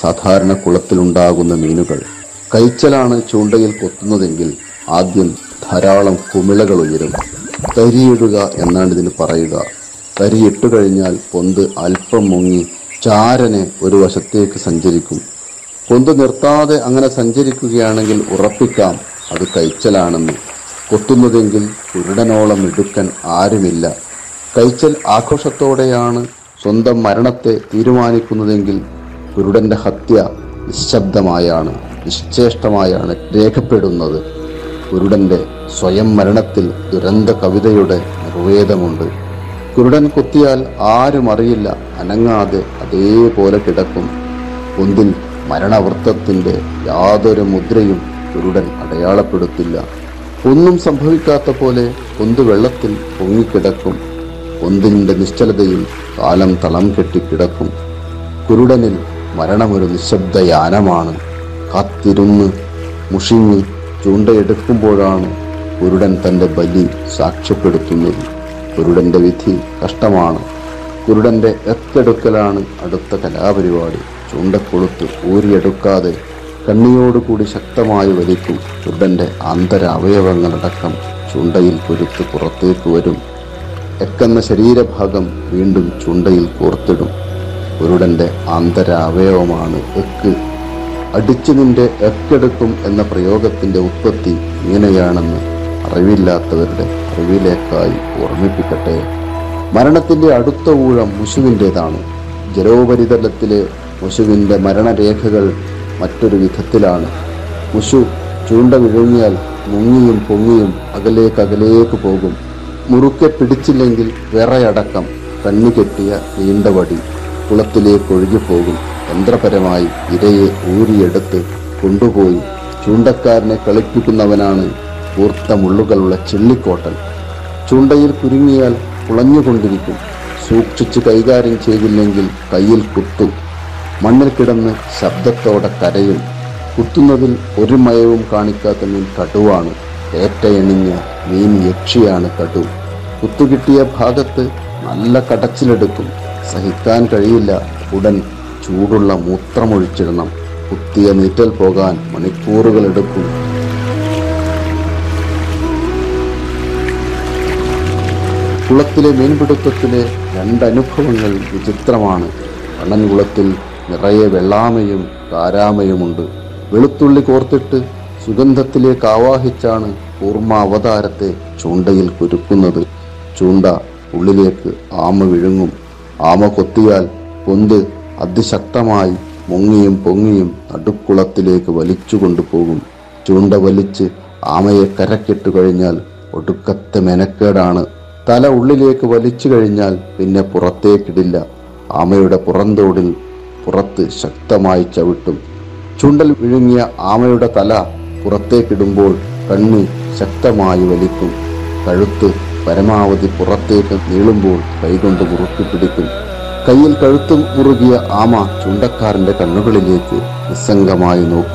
സാധാരണ കുളത്തിലുണ്ടാകുന്ന മീനുകൾ കൈച്ചലാണ് ചൂണ്ടയിൽ കൊത്തുന്നതെങ്കിൽ ആദ്യം ധാരാളം കുമിളകൾ ഉയരും തരിയിടുക എന്നാണ് ഇതിന് പറയുക തരിയിട്ടു കഴിഞ്ഞാൽ പൊന്ത് അല്പം മുങ്ങി ചാരനെ ഒരു വശത്തേക്ക് സഞ്ചരിക്കും പൊന്ത് നിർത്താതെ അങ്ങനെ സഞ്ചരിക്കുകയാണെങ്കിൽ ഉറപ്പിക്കാം അത് കൈച്ചലാണെന്ന് കൊത്തുന്നതെങ്കിൽ കുരുടനോളം ഇടുക്കൻ ആരുമില്ല കൈച്ചൽ ആഘോഷത്തോടെയാണ് സ്വന്തം മരണത്തെ തീരുമാനിക്കുന്നതെങ്കിൽ കുരുടന്റെ ഹത്യ നിശബ്ദമായാണ് നിശ്ചേഷ്ടമായാണ് രേഖപ്പെടുന്നത് കുരുടന്റെ സ്വയം മരണത്തിൽ ദുരന്ത കവിതയുടെ നിർവേദമുണ്ട് കുരുടൻ കുത്തിയാൽ ആരും അറിയില്ല അനങ്ങാതെ അതേപോലെ കിടക്കും പൊന്തിൽ മരണവൃത്തത്തിന്റെ യാതൊരു മുദ്രയും കുരുടൻ അടയാളപ്പെടുത്തില്ല ഒന്നും സംഭവിക്കാത്ത പോലെ പൊന്ത് വെള്ളത്തിൽ പൊങ്ങിക്കിടക്കും പൊന്തിന്റെ നിശ്ചലതയിൽ കാലം തളം കെട്ടിക്കിടക്കും കുരുടനിൽ മരണമൊരു നിശബ്ദ യാനമാണ് കാത്തിരുന്ന് മുഷിഞ്ഞ് ചൂണ്ടയെടുക്കുമ്പോഴാണ് കുരുടൻ തന്റെ ബലി സാക്ഷ്യപ്പെടുത്തുന്നത് കുരുടന്റെ വിധി കഷ്ടമാണ് കുരുടന്റെ എത്തെടുക്കലാണ് അടുത്ത കലാപരിപാടി ചൂണ്ടക്കൊളുത്ത് ഊരിയെടുക്കാതെ കണ്ണിയോടുകൂടി ശക്തമായി വലിക്കും കുരുടന്റെ ആന്തര അവയവങ്ങളടക്കം ചൂണ്ടയിൽ കുരുത്ത് പുറത്തേക്ക് വരും എക്കെന്ന ശരീരഭാഗം വീണ്ടും ചൂണ്ടയിൽ കോർത്തിടും കുരുടന്റെ ആന്തര അവയവമാണ് എക്ക് അടിച്ചു നിന്റെ എക്കെടുക്കും എന്ന പ്രയോഗത്തിന്റെ ഉത്പത്തി ഇങ്ങനെയാണെന്ന് അറിവില്ലാത്തവരുടെ അറിവിലേക്കായി ഓർമ്മിപ്പിക്കട്ടെ മരണത്തിന്റെ അടുത്ത ഊഴം മുഷുവിൻ്റെതാണ് ജലോപരിതലത്തിലെ മുഷുവിൻ്റെ മരണരേഖകൾ മറ്റൊരു വിധത്തിലാണ് മുഷു ചൂണ്ട വിഴുങ്ങിയാൽ മുങ്ങിയും പൊങ്ങിയും അകലേക്ക് അകലേക്ക് പോകും മുറുക്കെ പിടിച്ചില്ലെങ്കിൽ വിറയടക്കം കണ്ണുകെട്ടിയ നീണ്ട വടി കുളത്തിലേക്ക് ഒഴുകിപ്പോകും തന്ത്രപരമായി ഇരയെ ഊരിയെടുത്ത് കൊണ്ടുപോയി ചൂണ്ടക്കാരനെ കളിപ്പിക്കുന്നവനാണ് കൂർത്ത മുള്ളുകളുള്ള ചെള്ളിക്കോട്ടൻ ചൂണ്ടയിൽ കുരുങ്ങിയാൽ കുളഞ്ഞുകൊണ്ടിരിക്കും സൂക്ഷിച്ച് കൈകാര്യം ചെയ്തില്ലെങ്കിൽ കയ്യിൽ കുത്തും മണ്ണിൽ കിടന്ന് ശബ്ദത്തോടെ കരയും കുത്തുന്നതിൽ ഒരു മയവും കാണിക്കാത്ത മീൻ കടുവാണ് ഏറ്റയണിഞ്ഞ മീൻ യക്ഷിയാണ് കടു കുത്തുകിട്ടിയ ഭാഗത്ത് നല്ല കടച്ചിലെടുക്കും സഹിക്കാൻ കഴിയില്ല ഉടൻ ചൂടുള്ള മൂത്രമൊഴിച്ചിടണം കുത്തിയ നീറ്റൽ പോകാൻ മണിക്കൂറുകൾ എടുക്കും കുളത്തിലെ മീൻപിടുത്തത്തിലെ രണ്ടനുഭവങ്ങൾ വിചിത്രമാണ് കണ്ണൻകുളത്തിൽ നിറയെ വെള്ളാമയും കാരാമയുമുണ്ട് വെളുത്തുള്ളി കോർത്തിട്ട് സുഗന്ധത്തിലേക്ക് ആവാഹിച്ചാണ് കൂർമ്മ അവതാരത്തെ ചൂണ്ടയിൽ കുരുക്കുന്നത് ചൂണ്ട ഉള്ളിലേക്ക് ആമ വിഴുങ്ങും ആമ കൊത്തിയാൽ പൊന്ത് അതിശക്തമായി മുങ്ങിയും പൊങ്ങിയും നടുക്കുളത്തിലേക്ക് വലിച്ചു കൊണ്ടുപോകും ചൂണ്ട വലിച്ച് ആമയെ കരക്കിട്ടു കഴിഞ്ഞാൽ ഒടുക്കത്തെ മെനക്കേടാണ് തല ഉള്ളിലേക്ക് വലിച്ചു കഴിഞ്ഞാൽ പിന്നെ പുറത്തേക്കിടില്ല ആമയുടെ പുറന്തോടിൽ പുറത്ത് ശക്തമായി ചവിട്ടും ചുണ്ടൽ വിഴുങ്ങിയ ആമയുടെ തല പുറത്തേക്കിടുമ്പോൾ കണ്ണി ശക്തമായി വലിക്കും കഴുത്ത് പരമാവധി പുറത്തേക്ക് നീളുമ്പോൾ കൈകൊണ്ട് മുറുക്കി പിടിക്കും കയ്യിൽ കഴുത്തും മുറുകിയ ആമ ചുണ്ടക്കാരന്റെ കണ്ണുകളിലേക്ക് നിസ്സംഗമായി നോക്കും